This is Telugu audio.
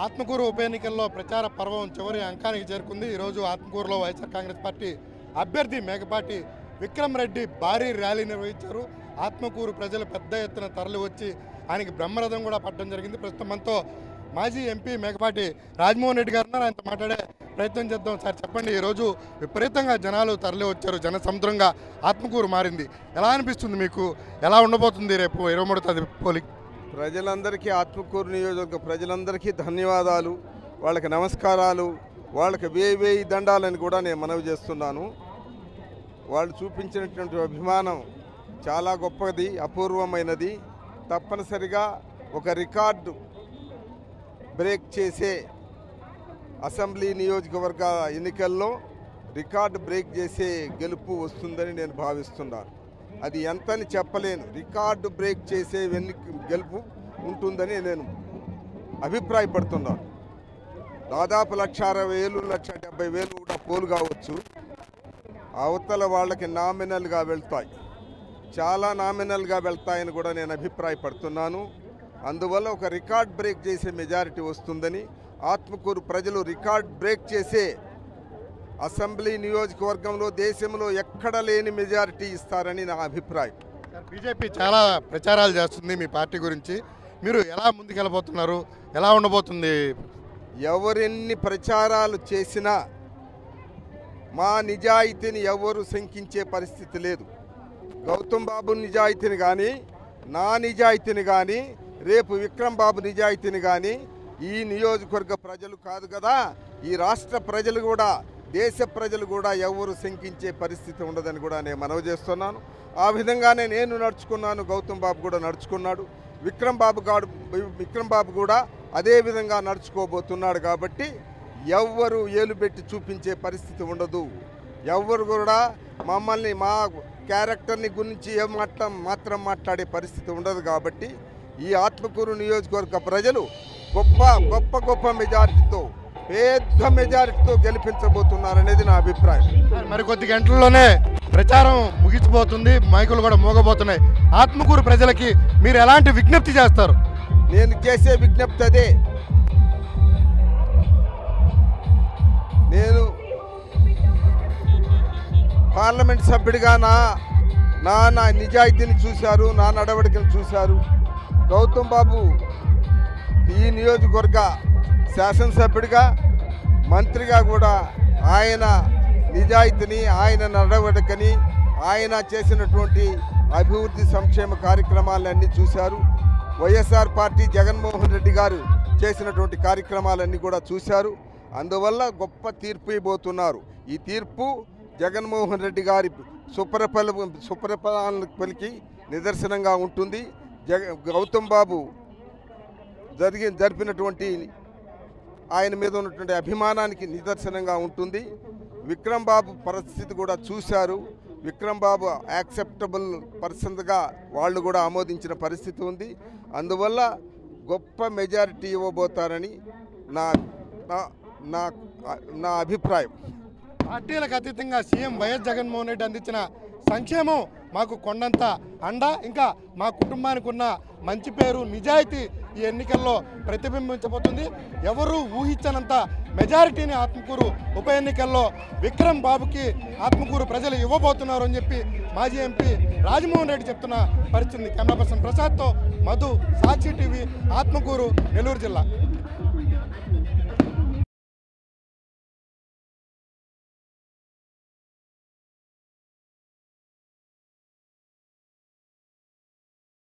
ఆత్మకూరు ఉప ఎన్నికల్లో ప్రచార పర్వం చివరి అంకానికి చేరుకుంది ఈరోజు ఆత్మకూరులో వైఎస్ఆర్ కాంగ్రెస్ పార్టీ అభ్యర్థి మేకపాటి విక్రమ్ రెడ్డి భారీ ర్యాలీ నిర్వహించారు ఆత్మకూరు ప్రజలు పెద్ద ఎత్తున తరలి వచ్చి ఆయనకి బ్రహ్మరథం కూడా పట్టడం జరిగింది ప్రస్తుతం మనతో మాజీ ఎంపీ మేకపాటి రాజమోహన్ రెడ్డి గారు ఉన్నారు ఆయనతో మాట్లాడే ప్రయత్నం చేద్దాం సార్ చెప్పండి ఈరోజు విపరీతంగా జనాలు తరలి వచ్చారు జన సముద్రంగా ఆత్మకూరు మారింది ఎలా అనిపిస్తుంది మీకు ఎలా ఉండబోతుంది రేపు ఇరవై మూడో తేదీ పోలింగ్ ప్రజలందరికీ ఆత్మకూరు నియోజకవర్గ ప్రజలందరికీ ధన్యవాదాలు వాళ్ళకి నమస్కారాలు వాళ్ళకి వేయి వేయి దండాలని కూడా నేను మనవి చేస్తున్నాను వాళ్ళు చూపించినటువంటి అభిమానం చాలా గొప్పది అపూర్వమైనది తప్పనిసరిగా ఒక రికార్డు బ్రేక్ చేసే అసెంబ్లీ నియోజకవర్గ ఎన్నికల్లో రికార్డు బ్రేక్ చేసే గెలుపు వస్తుందని నేను భావిస్తున్నాను అది ఎంతని చెప్పలేను రికార్డు బ్రేక్ చేసే వెన్ని గెలుపు ఉంటుందని నేను అభిప్రాయపడుతున్నాను దాదాపు లక్ష అరవై వేలు లక్ష డెబ్బై వేలు కూడా పోలు కావచ్చు అవతల వాళ్ళకి నామినల్గా వెళ్తాయి చాలా నామినల్గా వెళ్తాయని కూడా నేను అభిప్రాయపడుతున్నాను అందువల్ల ఒక రికార్డ్ బ్రేక్ చేసే మెజారిటీ వస్తుందని ఆత్మకూరు ప్రజలు రికార్డ్ బ్రేక్ చేసే అసెంబ్లీ నియోజకవర్గంలో దేశంలో ఎక్కడ లేని మెజారిటీ ఇస్తారని నా అభిప్రాయం బీజేపీ చాలా ప్రచారాలు చేస్తుంది మీ పార్టీ గురించి మీరు ఎలా ముందుకెళ్ళబోతున్నారు ఎలా ఉండబోతుంది ఎవరెన్ని ప్రచారాలు చేసినా మా నిజాయితీని ఎవరు శంకించే పరిస్థితి లేదు గౌతమ్ బాబు నిజాయితీని కానీ నా నిజాయితీని కానీ రేపు విక్రమ్ బాబు నిజాయితీని కానీ ఈ నియోజకవర్గ ప్రజలు కాదు కదా ఈ రాష్ట్ర ప్రజలు కూడా దేశ ప్రజలు కూడా ఎవరు శంకించే పరిస్థితి ఉండదని కూడా నేను మనవి చేస్తున్నాను ఆ విధంగానే నేను నడుచుకున్నాను గౌతమ్ బాబు కూడా నడుచుకున్నాడు విక్రమ్ బాబు గాడు విక్రమ్ బాబు కూడా అదే విధంగా నడుచుకోబోతున్నాడు కాబట్టి ఎవ్వరు ఏలు పెట్టి చూపించే పరిస్థితి ఉండదు ఎవ్వరు కూడా మమ్మల్ని మా క్యారెక్టర్ని గురించి ఏం మాట్లా మాత్రం మాట్లాడే పరిస్థితి ఉండదు కాబట్టి ఈ ఆత్మకూరు నియోజకవర్గ ప్రజలు గొప్ప గొప్ప గొప్ప మెజారిటీతో పెద్ద మెజారిటీతో గెలిపించబోతున్నారనేది నా అభిప్రాయం మరి కొద్ది గంటల్లోనే ప్రచారం ముగిసిపోతుంది మైకులు కూడా మోగబోతున్నాయి ఆత్మకూరు ప్రజలకి మీరు ఎలాంటి విజ్ఞప్తి చేస్తారు నేను చేసే విజ్ఞప్తి అదే నేను పార్లమెంట్ సభ్యుడిగా నా నా నా నిజాయితీని చూశారు నా నడవడికను చూశారు గౌతమ్ బాబు ఈ నియోజకవర్గ శాసనసభ్యుడిగా మంత్రిగా కూడా ఆయన నిజాయితీని ఆయన నడవడికని ఆయన చేసినటువంటి అభివృద్ధి సంక్షేమ కార్యక్రమాలన్నీ చూశారు వైఎస్ఆర్ పార్టీ జగన్మోహన్ రెడ్డి గారు చేసినటువంటి కార్యక్రమాలన్నీ కూడా చూశారు అందువల్ల గొప్ప తీర్పు ఇవ్వబోతున్నారు ఈ తీర్పు జగన్మోహన్ రెడ్డి గారి సుపరిపాల సుపరిపాలనకి నిదర్శనంగా ఉంటుంది జగ గౌతమ్ బాబు జరిగి జరిపినటువంటి ఆయన మీద ఉన్నటువంటి అభిమానానికి నిదర్శనంగా ఉంటుంది విక్రమ్ బాబు పరిస్థితి కూడా చూశారు విక్రమ్ బాబు యాక్సెప్టబుల్ పర్సన్గా వాళ్ళు కూడా ఆమోదించిన పరిస్థితి ఉంది అందువల్ల గొప్ప మెజారిటీ ఇవ్వబోతారని నా నా- నా నా అభిప్రాయం పార్టీలకు అతీతంగా సీఎం వైఎస్ జగన్మోహన్ రెడ్డి అందించిన సంక్షేమం మాకు కొండంత అండ ఇంకా మా కుటుంబానికి ఉన్న మంచి పేరు నిజాయితీ ఈ ఎన్నికల్లో ప్రతిబింబించబోతుంది ఎవరు ఊహించనంత మెజారిటీని ఆత్మకూరు ఉప ఎన్నికల్లో విక్రమ్ బాబుకి ఆత్మకూరు ప్రజలు ఇవ్వబోతున్నారు అని చెప్పి మాజీ ఎంపీ రాజమోహన్ రెడ్డి చెప్తున్న పరిస్థితి కెమెరా పర్సన్ ప్రసాద్తో మధు సాక్షి టీవీ ఆత్మకూరు నెల్లూరు జిల్లా